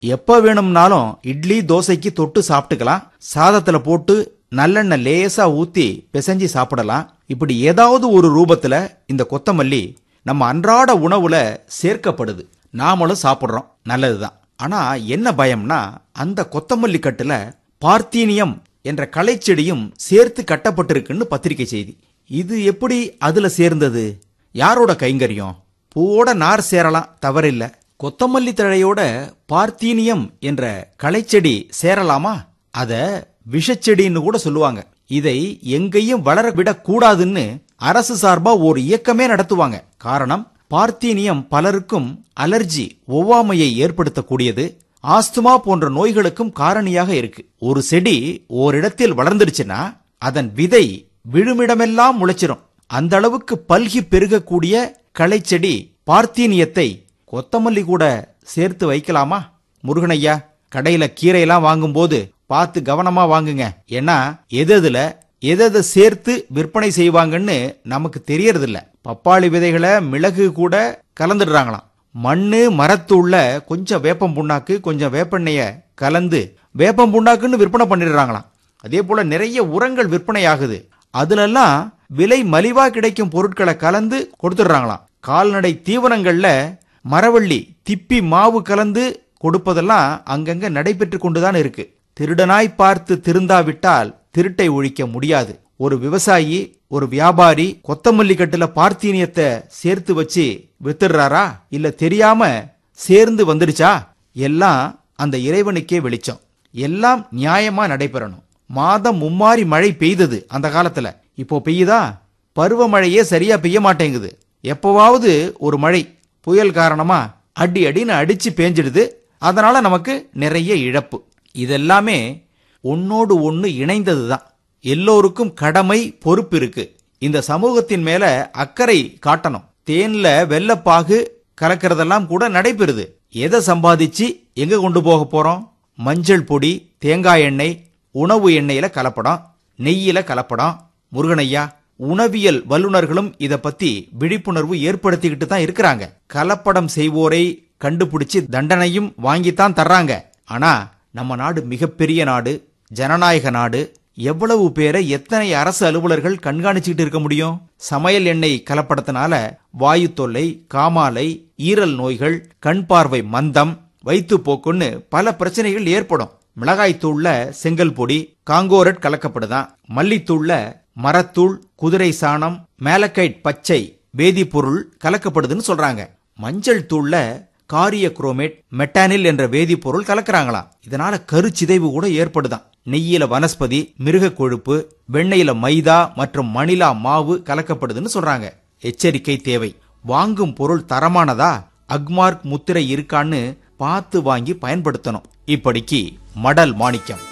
எப்ப வேணும்னாலும் இட்லி தோசைக்கு தொட்டு சாப்பிட்டுக்கலாம் சாதத்துல போட்டு நல்லெண்ணெய் லேசா ஊத்தி பிசைஞ்சு சாப்பிடலாம் இப்படி ஏதாவது ஒரு ரூபத்துல இந்த கொத்தமல்லி நம்ம அன்றாட உணவுல சேர்க்கப்படுது நாமளும் சாப்பிடுறோம் நல்லதுதான் ஆனா என்ன பயம்னா அந்த கொத்தமல்லி கட்டுல பார்த்தீனியம் என்ற களைச்செடியும் சேர்த்து கட்டப்பட்டிருக்குன்னு பத்திரிக்கை செய்தி இது எப்படி அதுல சேர்ந்தது யாரோட கைங்கரியம் பூவோட நார் சேரலாம் தவறில்ல கொத்தமல்லி தழையோட பார்த்தீனியம் என்ற களைச்செடி சேரலாமா அத விஷச்செடின்னு கூட சொல்லுவாங்க இதை எங்கேயும் வளர விடக்கூடாதுன்னு அரசு சார்பா ஒரு இயக்கமே நடத்துவாங்க காரணம் பார்த்தீனியம் பலருக்கும் அலர்ஜி ஒவ்வாமையை ஏற்படுத்தக்கூடியது ஆஸ்துமா போன்ற நோய்களுக்கும் காரணியாக இருக்கு ஒரு செடி ஓரிடத்தில் வளர்ந்துருச்சுன்னா அதன் விதை விழுமிடமெல்லாம் முளைச்சிரும் அந்த அளவுக்கு பல்கி பெருகக்கூடிய களைச்செடி பார்த்தீனியத்தை கொத்தமல்லி கூட சேர்த்து வைக்கலாமா முருகனையா கடையில கீரையெல்லாம் வாங்கும்போது பார்த்து கவனமா வாங்குங்க ஏன்னா எது எதுல எதை சேர்த்து விற்பனை செய்வாங்கன்னு நமக்கு தெரியறதில்ல பப்பாளி விதைகளை மிளகு கூட கலந்துடுறாங்களாம் மண்ணு மரத்தூள்ல கொஞ்சம் வேப்பம் புண்ணாக்கு கொஞ்சம் வேப்பெண்ணெய கலந்து வேப்பம் புண்ணாக்குன்னு விற்பனை பண்ணிடுறாங்களாம் அதே போல நிறைய உரங்கள் விற்பனை ஆகுது அதுலெல்லாம் விலை மலிவா கிடைக்கும் பொருட்களை கலந்து கொடுத்துடுறாங்களாம் கால்நடை தீவனங்கள்ல மரவள்ளி திப்பி மாவு கலந்து கொடுப்பதெல்லாம் அங்கங்க நடைபெற்று கொண்டுதான் இருக்கு திருடனாய் பார்த்து திருந்தாவிட்டால் திருட்டை ஒழிக்க முடியாது ஒரு விவசாயி ஒரு வியாபாரி கொத்தமல்லி கட்டுல பார்த்தீனியத்தை சேர்த்து வச்சு வித்துடுறாரா இல்ல தெரியாம சேர்ந்து வந்துடுச்சா எல்லாம் அந்த இறைவனுக்கே வெளிச்சம் எல்லாம் நியாயமா நடைபெறணும் மாதம் மும்மாரி மழை பெய்தது அந்த காலத்துல இப்போ பெய்யுதா பருவமழையே சரியா பெய்ய மாட்டேங்குது எப்பவாவது ஒரு மழை புயல் காரணமா அடி அடின்னு அடிச்சு பேஞ்சிடுது அதனால நமக்கு நிறைய இழப்பு இதெல்லாமே ஒன்னோடு ஒன்னு இணைந்தது தான் எல்லோருக்கும் கடமை பொறுப்பு இருக்கு இந்த சமூகத்தின் மேல அக்கறை காட்டணும் தேன்ல வெள்ளப்பாகு கலக்கிறதெல்லாம் கூட நடைபெறுது எதை சம்பாதிச்சு எங்க கொண்டு போக போறோம் மஞ்சள் பொடி தேங்காய் எண்ணெய் உணவு எண்ணெயில கலப்படம் நெய்யில கலப்படம் முருகனையா உணவியல் வல்லுநர்களும் இத பத்தி விழிப்புணர்வு ஏற்படுத்திக்கிட்டு தான் இருக்கிறாங்க கலப்படம் செய்வோரை கண்டுபிடிச்சு தண்டனையும் வாங்கித்தான் தர்றாங்க ஆனா நம்ம நாடு மிகப்பெரிய நாடு ஜனநாயக நாடு எவ்வளவு பேரை எத்தனை அரசு அலுவலர்கள் கண்காணிச்சுக்கிட்டு இருக்க முடியும் சமையல் எண்ணெய் கலப்படத்தினால வாயு தொல்லை காமாலை ஈரல் நோய்கள் கண் பார்வை மந்தம் வயிற்றுப்போக்குன்னு பல பிரச்சனைகள் ஏற்படும் மிளகாய் தூள்ல செங்கல் பொடி காங்கோரட் கலக்கப்படுதான் மல்லித்தூள்ல மரத்தூள் குதிரை சாணம் மேலக்கைட் பச்சை வேதிப்பொருள் கலக்கப்படுதுன்னு சொல்றாங்க மஞ்சள் தூள்ல காரிய குரோமேட் மெட்டானில் என்ற வேதிப்பொருள் கலக்கறாங்களாம் இதனால கருச்சிதைவு கூட ஏற்படுதாம் நெய்யில வனஸ்பதி மிருக கொழுப்பு வெண்ணெயில மைதா மற்றும் மணிலா மாவு கலக்கப்படுதுன்னு சொல்றாங்க எச்சரிக்கை தேவை வாங்கும் பொருள் தரமானதா அக்மார்க் முத்திரை இருக்கான்னு பார்த்து வாங்கி பயன்படுத்தணும் இப்படிக்கு மடல் மாணிக்கம்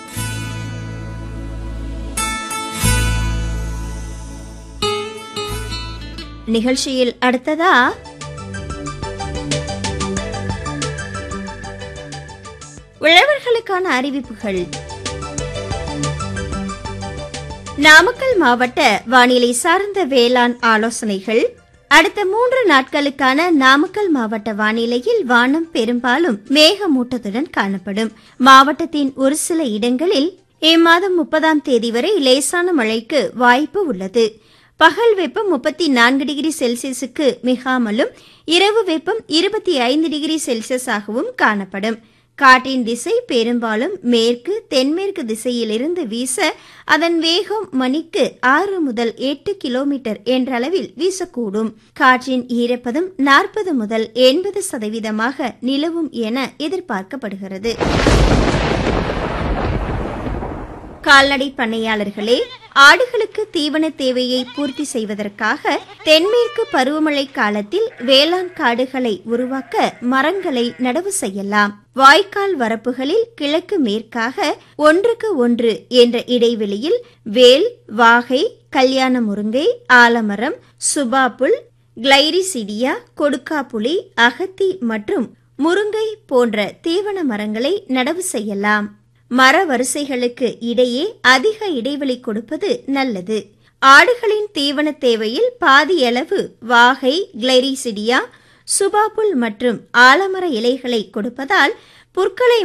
நிகழ்ச்சியில் அடுத்ததா உழவர்களுக்கான அறிவிப்புகள் நாமக்கல் மாவட்ட வானிலை சார்ந்த வேளாண் ஆலோசனைகள் அடுத்த மூன்று நாட்களுக்கான நாமக்கல் மாவட்ட வானிலையில் வானம் பெரும்பாலும் மேகமூட்டத்துடன் காணப்படும் மாவட்டத்தின் ஒரு சில இடங்களில் இம்மாதம் முப்பதாம் தேதி வரை லேசான மழைக்கு வாய்ப்பு உள்ளது பகல் வெப்பம் முப்பத்தி நான்கு டிகிரி செல்சியஸுக்கு மிகாமலும் இரவு வெப்பம் இருபத்தி ஐந்து டிகிரி செல்சியஸாகவும் காணப்படும் காற்றின் திசை பெரும்பாலும் மேற்கு தென்மேற்கு திசையிலிருந்து வீச அதன் வேகம் மணிக்கு ஆறு முதல் எட்டு கிலோமீட்டர் என்ற அளவில் வீசக்கூடும் காற்றின் ஈரப்பதம் நாற்பது முதல் எண்பது சதவீதமாக நிலவும் என எதிர்பார்க்கப்படுகிறது கால்நடை பண்ணையாளர்களே ஆடுகளுக்கு தீவன தேவையை பூர்த்தி செய்வதற்காக தென்மேற்கு பருவமழை காலத்தில் வேளாண் காடுகளை உருவாக்க மரங்களை நடவு செய்யலாம் வாய்க்கால் வரப்புகளில் கிழக்கு மேற்காக ஒன்றுக்கு ஒன்று என்ற இடைவெளியில் வேல் வாகை கல்யாண முருங்கை ஆலமரம் சுபாப்புல் கிளைரிசிடியா கொடுக்காப்புளி அகத்தி மற்றும் முருங்கை போன்ற தீவன மரங்களை நடவு செய்யலாம் மர வரிசைகளுக்கு இடையே அதிக இடைவெளி கொடுப்பது நல்லது ஆடுகளின் தீவன தேவையில் பாதியளவு வாகை கிளைரிசிடியா சுபாப்புல் மற்றும் ஆலமர இலைகளை கொடுப்பதால் புற்களை